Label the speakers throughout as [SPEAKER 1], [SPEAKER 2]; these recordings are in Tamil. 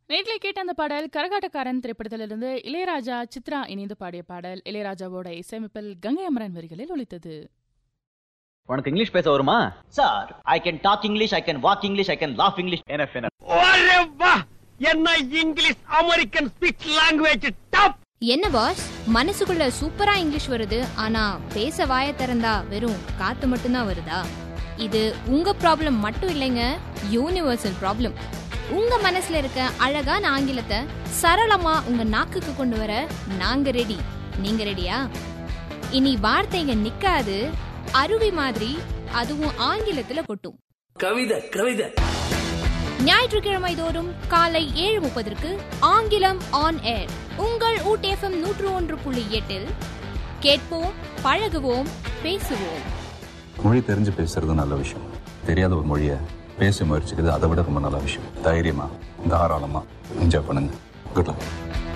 [SPEAKER 1] நேற்றில் கேட்ட அந்த பாடல் கரகாட்டக்காரன் திரைப்படத்திலிருந்து இளையராஜா சித்ரா இணைந்து பாடிய பாடல் இளையராஜாவோட இசையமைப்பில் கங்கை அமரன் வரிகளில் ஒலித்தது
[SPEAKER 2] உனக்கு இங்கிலீஷ் பேச வருமா
[SPEAKER 3] sir I can talk English I can walk English I can laugh English
[SPEAKER 2] என்எஃப் என்எஃப்
[SPEAKER 4] ஒரே வா என்ன English American speech language top
[SPEAKER 5] என்ன பாஸ் மனசுக்குள்ள சூப்பரா இங்கிலீஷ் வருது ஆனா பேச வாய திறந்தா வெறும் காத்து மட்டும்தான் வருதா இது உங்க ப்ராப்ளம் மட்டும் இல்லைங்க யூனிவர்சல் ப்ராப்ளம் உங்க மனசுல இருக்க அழகான ஆங்கிலத்தை சரளமா உங்க நாக்குக்கு கொண்டு வர நாங்க ரெடி நீங்க ரெடியா இனி வார்த்தைங்க நிக்காது அருவி மாதிரி அதுவும் ஆங்கிலத்துல கொட்டும்
[SPEAKER 6] கவிதை கவிதை
[SPEAKER 5] ஞாயிற்றுக்கிழமை தோறும் காலை ஏழு முப்பதற்கு ஆங்கிலம் ஆன் ஏர் உங்கள் ஊட்டிஎஃப்எம் நூற்று ஒன்று புள்ளி எட்டில் கேட்போம் பழகுவோம் பேசுவோம்
[SPEAKER 7] மொழி தெரிஞ்சு பேசுறது நல்ல விஷயம் தெரியாத ஒரு மொழியை பேச முயற்சிக்கிறது அதை விட ரொம்ப நல்ல விஷயம் தைரியமா தாராளமா என்ஜாய் பண்ணுங்க குட் லக்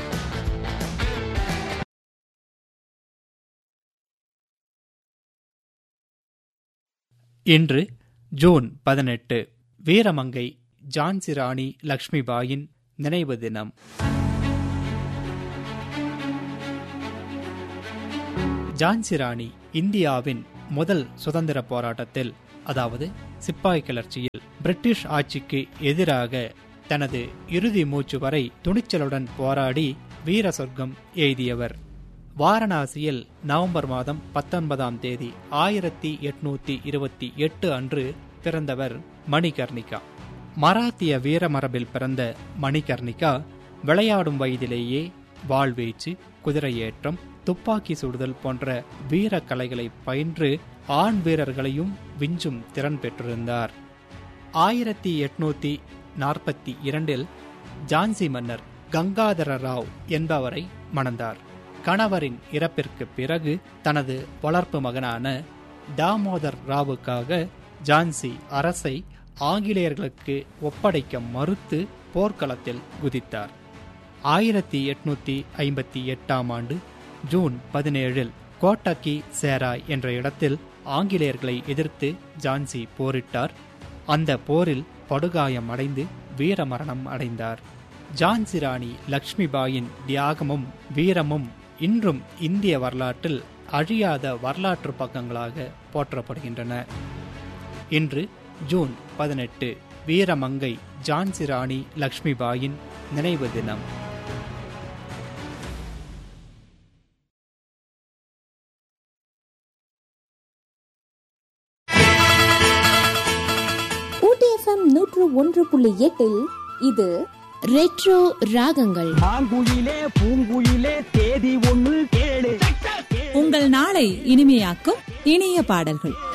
[SPEAKER 8] இன்று ஜூன் பதினெட்டு வீரமங்கை ஜான்சி ராணி லக்ஷ்மிபாயின் நினைவு தினம் ஜான்சி ராணி இந்தியாவின் முதல் சுதந்திர போராட்டத்தில் அதாவது சிப்பாய் கிளர்ச்சியில் பிரிட்டிஷ் ஆட்சிக்கு எதிராக தனது இறுதி மூச்சு வரை துணிச்சலுடன் போராடி வீர சொர்க்கம் எய்தியவர் வாரணாசியில் நவம்பர் மாதம் பத்தொன்பதாம் தேதி ஆயிரத்தி எட்நூத்தி இருபத்தி எட்டு அன்று பிறந்தவர் மணிகர்ணிகா மராத்திய வீரமரபில் பிறந்த மணிகர்ணிகா விளையாடும் வயதிலேயே வாழ்வீச்சு குதிரையேற்றம் துப்பாக்கி சுடுதல் போன்ற வீர கலைகளை பயின்று ஆண் வீரர்களையும் விஞ்சும் திறன் பெற்றிருந்தார் ஆயிரத்தி எட்நூத்தி நாற்பத்தி இரண்டில் ஜான்சி மன்னர் கங்காதர ராவ் என்பவரை மணந்தார் கணவரின் இறப்பிற்கு பிறகு தனது வளர்ப்பு மகனான தாமோதர் ராவுக்காக ஜான்சி அரசை ஆங்கிலேயர்களுக்கு ஒப்படைக்க மறுத்து போர்க்களத்தில் குதித்தார் ஆயிரத்தி எட்நூத்தி ஐம்பத்தி எட்டாம் ஆண்டு ஜூன் பதினேழில் கோட்டக்கி சேராய் என்ற இடத்தில் ஆங்கிலேயர்களை எதிர்த்து ஜான்சி போரிட்டார் அந்த போரில் படுகாயம் அடைந்து வீரமரணம் அடைந்தார் ஜான்சி ராணி லக்ஷ்மிபாயின் தியாகமும் வீரமும் இன்றும் இந்திய வரலாற்றில் அழியாத வரலாற்று பக்கங்களாக போற்றப்படுகின்றன இன்று ஜூன் பதினெட்டு வீரமங்கை ஜான்சி ராணி லக்ஷ்மிபாயின் நினைவு தினம்
[SPEAKER 9] ஊட்டிஎஃப்எம் நூற்று ஒன்று புள்ளி எட்டில் இது
[SPEAKER 5] ரெட்ரோ ராகங்கள்
[SPEAKER 4] மாங்குயிலே பூங்குயிலே தேதி ஒண்ணு கேளு
[SPEAKER 10] உங்கள் நாளை இனிமையாக்கும் இனிய பாடல்கள்